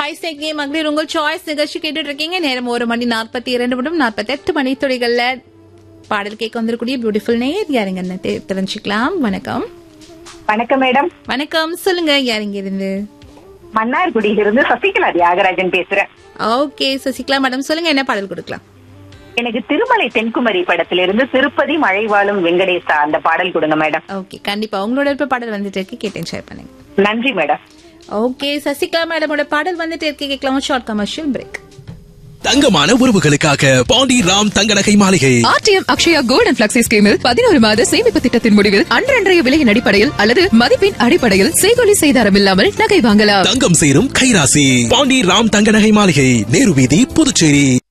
voice எங்கே மகளிர் உங்கள் சாய்ஸ் நிகழ்ச்சி கேட்டுட்டு இருக்கீங்க நேரம் ஒரு மணி நாற்பத்தி இரண்டு நிமிடம் நாற்பத்தி எட்டு மணி துளிகள்ல பாடல் கேட்க வந்திருக்கூடிய பியூட்டிஃபுல் நேர் யாருங்கன்னு தெ- தெரிஞ்சுக்கலாம் வணக்கம் வணக்கம் மேடம் வணக்கம் சொல்லுங்க யாருங்க இருந்து மன்னார்குடியிலிருந்து சசிகலா தியாகராஜன் பேசுறேன் ஓகே சசிகலா மேடம் சொல்லுங்க என்ன பாடல் கொடுக்கலாம் எனக்கு திருமலை தென்குமரி படத்திலிருந்து திருப்பதி மழை வாழும் வெங்கடேசா அந்த பாடல் கொடுங்க மேடம் ஓகே கண்டிப்பா உங்களோட விருப்ப பாடல் வந்துட்டு இருக்கு கேட்டு என்ஜாய் பண்ணுங்க நன்றி மேடம் ஓகே சசிகலா மேடமோட பாடல் வந்துட்டு இருக்கு கேட்கலாம் ஷார்ட் கமர்ஷியல் பிரேக் தங்கமான உறவுகளுக்காக பாண்டி ராம் தங்க நகை மாளிகை ஆர்டிஎம் அக்ஷயா கோல்டன் பிளக்ஸி ஸ்கீமில் பதினோரு மாத சேமிப்பு திட்டத்தின் முடிவில் அன்றன்றைய விலையின் அடிப்படையில் அல்லது மதிப்பின் அடிப்படையில் செய்கொலி செய்தாரம் இல்லாமல் நகை வாங்கலாம் தங்கம் சேரும் கைராசி பாண்டி ராம் தங்க நகை மாளிகை நேரு வீதி புதுச்சேரி